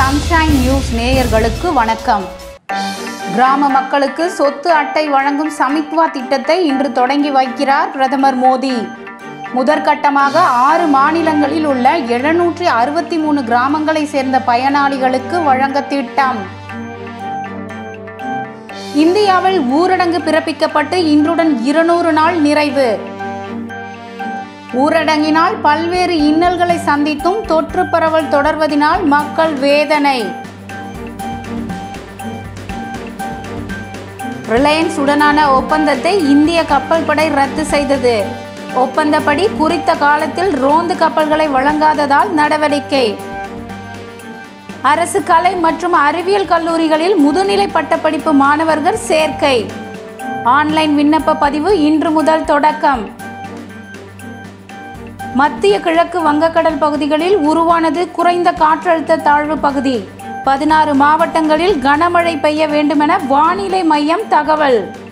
sunshine news நேயர்களுக்கு வணக்கம் கிராம மக்களுக்கு சொத்து அட்டை வழங்கும் சமித்வா திட்டத்தை இன்று தொடங்கி வைக்கிறார் பிரதமர் மோடி முதற்கட்டமாக ஆறு மாநிலங்களில் உள்ள எழுநூற்றி அறுபத்தி மூணு கிராமங்களை சேர்ந்த பயனாளிகளுக்கு வழங்க திட்டம் இந்தியாவில் ஊரடங்கு பிறப்பிக்கப்பட்டு இன்றுடன் இருநூறு நாள் நிறைவு ஊரடங்கினால் பல்வேறு இன்னல்களை சந்தித்தும் தொற்று பரவல் தொடர்வதினால் மக்கள் வேதனை ரிலையன்ஸ் உடனான ஒப்பந்தத்தை இந்திய கப்பல் படை ரத்து செய்தது ஒப்பந்தப்படி குறித்த காலத்தில் ரோந்து கப்பல்களை வழங்காததால் நடவடிக்கை அரசு கலை மற்றும் அறிவியல் கல்லூரிகளில் முதுநிலை பட்டப்படிப்பு மாணவர்கள் சேர்க்கை ஆன்லைன் விண்ணப்ப பதிவு இன்று முதல் தொடக்கம் மத்திய கிழக்கு வங்கக்கடல் பகுதிகளில் உருவானது குறைந்த காற்றழுத்த தாழ்வு பகுதி பதினாறு மாவட்டங்களில் கனமழை பெய்ய வேண்டுமென வானிலை மையம் தகவல்